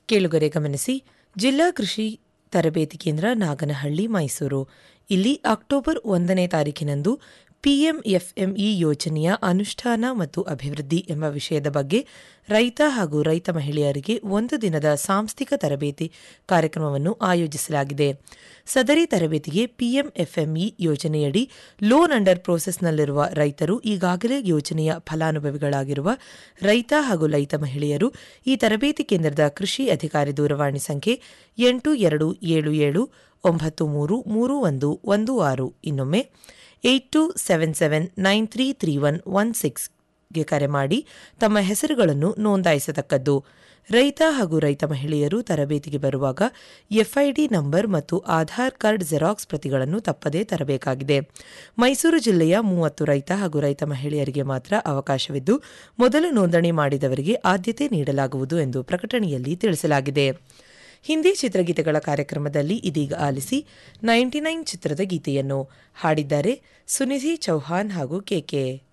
ಕೇಳುಗರೆ ಗಮನಿಸಿ ಜಿಲ್ಲಾ ಕೃಷಿ ತರಬೇತಿ ಕೇಂದ್ರ ನಾಗನಹಳ್ಳಿ ಮೈಸೂರು ಇಲ್ಲಿ ಅಕ್ಟೋಬರ್ ಒಂದನೇ ತಾರೀಕಿನಂದು ಪಿಎಂಎಫ್ಎಂಇ ಯೋಜನೆಯ ಅನುಷ್ಠಾನ ಮತ್ತು ಅಭಿವೃದ್ಧಿ ಎಂಬ ವಿಷಯದ ಬಗ್ಗೆ ರೈತ ಹಾಗೂ ರೈತ ಮಹಿಳೆಯರಿಗೆ ಒಂದು ದಿನದ ಸಾಂಸ್ಥಿಕ ತರಬೇತಿ ಕಾರ್ಯಕ್ರಮವನ್ನು ಆಯೋಜಿಸಲಾಗಿದೆ ಸದರಿ ತರಬೇತಿಗೆ ಪಿಎಂಎಫ್ಎಂಇ ಯೋಜನೆಯಡಿ ಲೋನ್ ಅಂಡರ್ ಪ್ರೋಸೆಸ್ನಲ್ಲಿರುವ ರೈತರು ಈಗಾಗಲೇ ಯೋಜನೆಯ ಫಲಾನುಭವಿಗಳಾಗಿರುವ ರೈತ ಹಾಗೂ ರೈತ ಮಹಿಳೆಯರು ಈ ತರಬೇತಿ ಕೇಂದ್ರದ ಕೃಷಿ ಅಧಿಕಾರಿ ದೂರವಾಣಿ ಸಂಖ್ಯೆ ಎಂಟು ಎರಡು ಏಳು ಏಳು ಒಂಬತ್ತು ಮೂರು ಮೂರು ಒಂದು ಒಂದು ಆರು ಇನ್ನೊಮ್ಮೆ eight two seven seven nine three three one one ಸಿಕ್ಸ್ಗೆ ಕರೆ ಮಾಡಿ ತಮ್ಮ ಹೆಸರುಗಳನ್ನು ನೋಂದಾಯಿಸತಕ್ಕದ್ದು ರೈತ ಹಾಗೂ ರೈತ ಮಹಿಳೆಯರು ತರಬೇತಿಗೆ ಬರುವಾಗ ಎಫ್ಐಡಿ ನಂಬರ್ ಮತ್ತು ಆಧಾರ್ ಕಾರ್ಡ್ ಜೆರಾಕ್ಸ್ ಪ್ರತಿಗಳನ್ನು ತಪ್ಪದೇ ತರಬೇಕಾಗಿದೆ ಮೈಸೂರು ಜಿಲ್ಲೆಯ ಮೂವತ್ತು ರೈತ ಹಾಗೂ ರೈತ ಮಹಿಳೆಯರಿಗೆ ಮಾತ್ರ ಅವಕಾಶವಿದ್ದು ಮೊದಲು ನೋಂದಣಿ ಮಾಡಿದವರಿಗೆ ಆದ್ಯತೆ ನೀಡಲಾಗುವುದು ಎಂದು ಪ್ರಕಟಣೆಯಲ್ಲಿ ತಿಳಿಸಲಾಗಿದೆ ಹಿಂದಿ ಚಿತ್ರಗೀತೆಗಳ ಕಾರ್ಯಕ್ರಮದಲ್ಲಿ ಇದೀಗ ಆಲಿಸಿ ನೈಂಟಿ ನೈನ್ ಚಿತ್ರದ ಗೀತೆಯನ್ನು ಹಾಡಿದ್ದಾರೆ ಸುನಿಧಿ ಚೌಹಾನ್ ಹಾಗೂ ಕೆಕೆ